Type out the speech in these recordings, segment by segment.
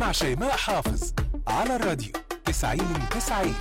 مع شيماء حافظ على الراديو 90 90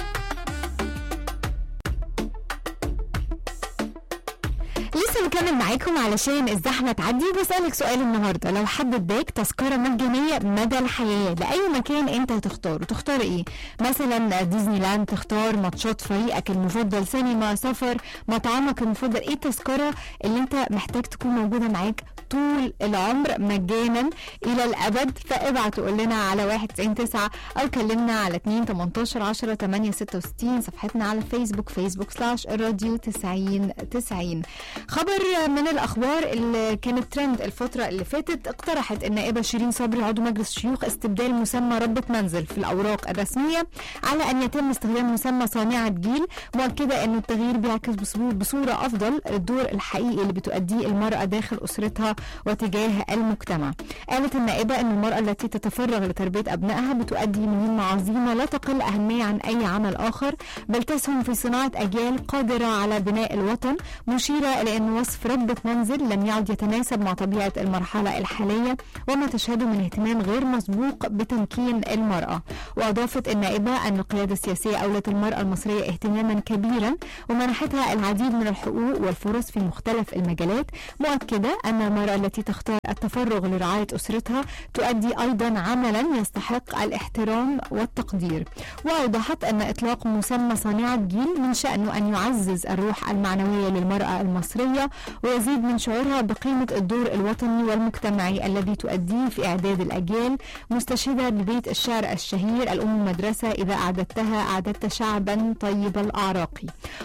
لسه مكمل معاكم علشان الزحمة تعدي وبسألك سؤال النهاردة لو حد اداك تذكرة مجانية مدى الحياة لأي مكان انت هتختاره تختار ايه مثلا ديزني لاند تختار ماتشات فريقك المفضل سينما سفر مطعمك المفضل ايه التذكرة اللي انت محتاج تكون موجودة معاك طول العمر مجانا الى الابد فابعت وقول لنا على 199 او كلمنا على 2 18 10 8 66 صفحتنا على فيسبوك فيسبوك سلاش الراديو 90 90 خبر من الاخبار اللي كانت ترند الفتره اللي فاتت اقترحت النائبه شيرين صبري عضو مجلس الشيوخ استبدال مسمى ربة منزل في الاوراق الرسميه على ان يتم استخدام مسمى صانعه جيل مؤكده انه التغيير بيعكس بصو- بصوره افضل الدور الحقيقي اللي بتؤديه المراه داخل اسرتها وتجاه المجتمع. قالت النائبه ان المراه التي تتفرغ لتربيه ابنائها بتؤدي مهمه عظيمه لا تقل اهميه عن اي عمل اخر بل تسهم في صناعه اجيال قادره على بناء الوطن مشيره الى ان وصف ربة منزل لم يعد يتناسب مع طبيعه المرحله الحاليه وما تشهده من اهتمام غير مسبوق بتمكين المراه. واضافت النائبه ان القياده السياسيه اولت المراه المصريه اهتماما كبيرا ومنحتها العديد من الحقوق والفرص في مختلف المجالات مؤكده ان المراه التي تختار التفرغ لرعايه اسرتها تؤدي ايضا عملا يستحق الاحترام والتقدير واوضحت ان اطلاق مسمى صانعه جيل من شانه ان يعزز الروح المعنويه للمراه المصريه ويزيد من شعورها بقيمه الدور الوطني والمجتمعي الذي تؤديه في اعداد الاجيال مستشهده ببيت الشعر الشهير الام مدرسه اذا اعددتها اعددت شعبا طيب الاعراق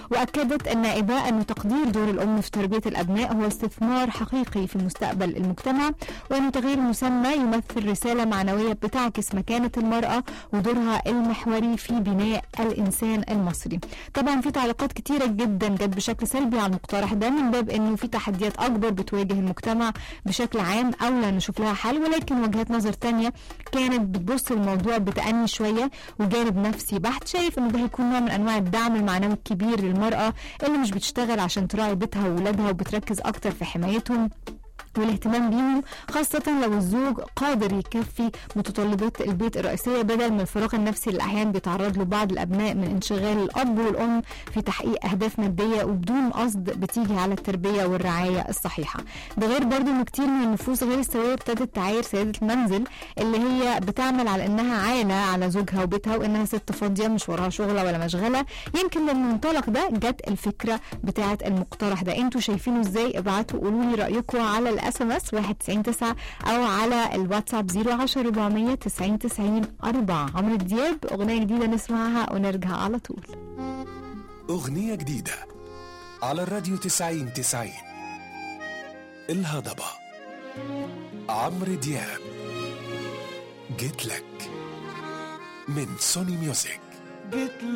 واكدت النائبه ان تقدير دور الام في تربيه الابناء هو استثمار حقيقي في مستقبل المجتمع وان تغيير المسمى يمثل رساله معنويه بتعكس مكانه المراه ودورها المحوري في بناء الانسان المصري. طبعا في تعليقات كتيره جدا جت بشكل سلبي على المقترح ده من باب انه في تحديات اكبر بتواجه المجتمع بشكل عام اولى نشوف لها حل ولكن وجهات نظر تانية كانت بتبص الموضوع بتأني شويه وجانب نفسي بحت شايف انه ده هيكون نوع من انواع الدعم المعنوي الكبير للمراه اللي مش بتشتغل عشان تراعي بيتها وولادها وبتركز اكتر في حمايتهم والاهتمام بيهم خاصة لو الزوج قادر يكفي متطلبات البيت الرئيسية بدل من الفراغ النفسي اللي أحيانا بيتعرض له بعض الأبناء من انشغال الأب والأم في تحقيق أهداف مادية وبدون قصد بتيجي على التربية والرعاية الصحيحة ده غير برضو إن كتير من النفوس غير السوية ابتدت تعاير سيدة المنزل اللي هي بتعمل على إنها عالة على زوجها وبيتها وإنها ست فاضية مش وراها شغلة ولا مشغلة يمكن من المنطلق ده جت الفكرة بتاعة المقترح ده انتوا شايفينه ازاي ابعتوا قولوا لي رأيكم على الاس ام اس 199 او على الواتساب 010 400 90 90 4 عمرو دياب اغنية جديدة نسمعها ونرجع على طول أغنية جديدة على الراديو 90 90 الهضبة عمرو دياب جيت لك من سوني ميوزك جيت